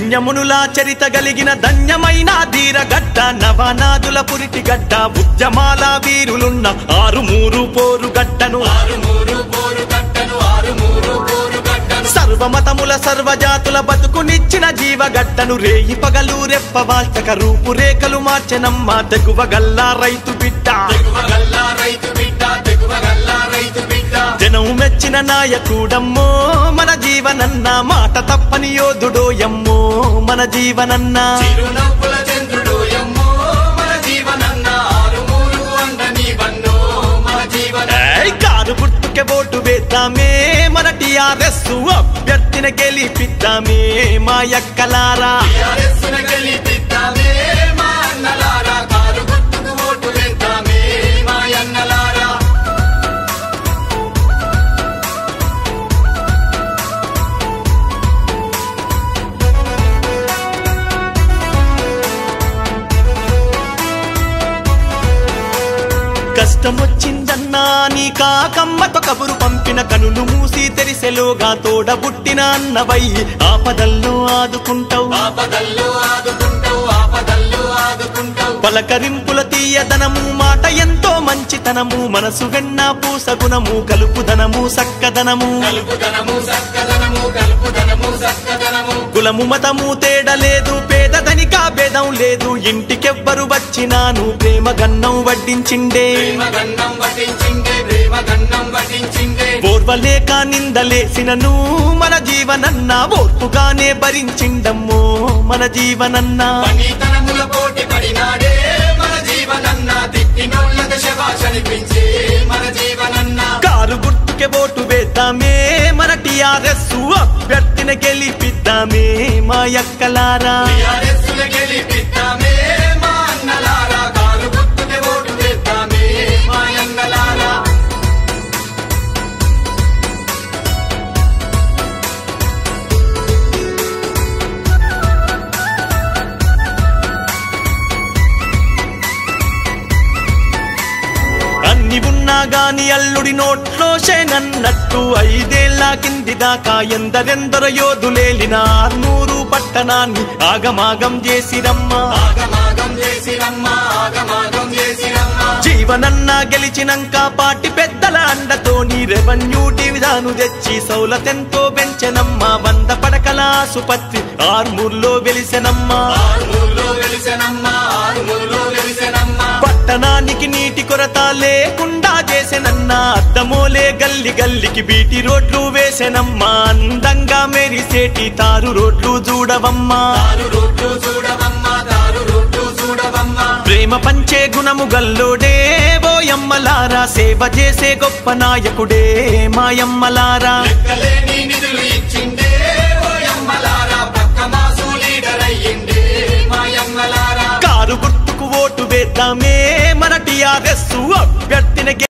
ధన్యమునులా చరిత గలిగిన ధన్యమైన ధీరగడ్డ నవనాదుల పురిటి గడ్డ ఉద్యమాల వీరులున్న ఆరు మూరు పోరు గడ్డను సర్వమతముల సర్వజాతుల బతుకునిచ్చిన జీవగడ్డను రేయి పగలు రెప్పవాల్చక రూపురేఖలు మార్చెనమ్మ తెగువ గల్లా రైతు బిడ్డ జనం మెచ్చిన నాయకుడమ్మో మన జీవనన్న మాట తప్పని యోధుడోయమ్మో మన జీవనన్న చిరునవ్వుల చంద్రుడు ఎమ్మో మన జీవనన్న ఆరుమూరు అండ నీవన్నో మన జీవన ఏయ్ కారు గుర్తుకే ఓటు వేద్దామే మన టిఆర్ఎస్ అభ్యర్థిని గెలిపిద్దామే మా యక్కలారా టిఆర్ఎస్సును గెలిపిద్దామే మా అన్నలారా కారు గుర్తుకు ఓటు వేద్దామే మా అన్నలారా కష్టం వచ్చిందన్నా నీ కాకమ్మతో కబురు పంపిన కనులు మూసి తెరిసెలోగా తోడబుట్టిన అన్నవై ఆపదల్లో ఆదుకుంటావు ఆపదల్లో ఆదుకుంటావు ఆపదల్లో ఆదుకుంటావు పలకరింపుల తీయదనము మాట ఎంతో మంచితనము మనసు వెన్న పూసగుణము కలుపుదనము సక్కదనము కలుపుదనము సక్కదనము కలుపుదనము సక్కదనము కులము మతము తేడలేదు పేదదనికా భేదం లేదు ఇంటికెవ్వరు వచ్చినాను ప్రేమ గన్నం వడ్డించిండే ప్రేమ గన్నం వడ్డించిందే ప్రేమ గన్నం వడ్డించిందే ఓర్వలేక నిందలేసినను మన జీవనన్న ఓర్పుగానే భరించిండమ్మో మన జీవనన్న పనితనముల పోటీ పడినాడే మన జీవనన్న తిట్టినోళ్ళ శభాష అనిపించే మన జీవనన్న కారు గుర్తుకే ఓటు వేద్దామే మన టిఆర్ఎస్ అభ్యర్థిని గెలిపిద్దామే మా యక్కలారా టిఆర్ఎస్సును గెలిపిద్దామే మా అన్నలారా కారు గుర్తుకే ఓటు వేద్దామే మా అన్నలారా అన్ని ఉన్నా గాని అల్లుడి నోట్లో నన్నట్టు ఐదేళ్ల కింది దాకా ఎందరెందరో యోధులేలిన ఆర్నూరు పట్టణాన్ని ఆగమాగం చేసిరమ్మా ఆగమాగం చేసిరమ్మా ఆగమాగం చేసిరమ్మా జీవనన్న గెలిచినంక పాటి పెద్దల అండతోని రెవెన్యూ డివిజాను తెచ్చి సౌలతెంతో పెంచెనమ్మా వంద పడకల ఆసుపత్రి ఆర్మూర్లో వెలిసెనమ్మా ఆరుమూరులో వెలిసెనమ్మా ఆరుమూరులో వెలిసెనమ్మా పట్టణానికి నీటి కొరత లేకుండా చేసెనన్నా అద్దమోలే గల్లి గల్లికి బీటి రోడ్లు వేసెనమ్మా అందంగా మెరిసేటి తారు రోడ్లు చూడవమ్మా దారు రోడ్లు చూడవమ్మా దారు రోడ్లు చూడవమ్మా ప్రేమ పంచే గుణము గల్లోడే ఓయమ్మలారా సేవ చేసే గొప్ప నాయకుడే మాయమ్మలారా లెక్కలేని నిధులు ఇచ్చిండే ఓయమ్మలారా పక్క మాసు లీడర్ అయ్యిండే మాయమ్మలారా కారు గుర్తుకు ఓటు వేద్దామే మన టిఆర్ఎస్ అభ్యర్థిని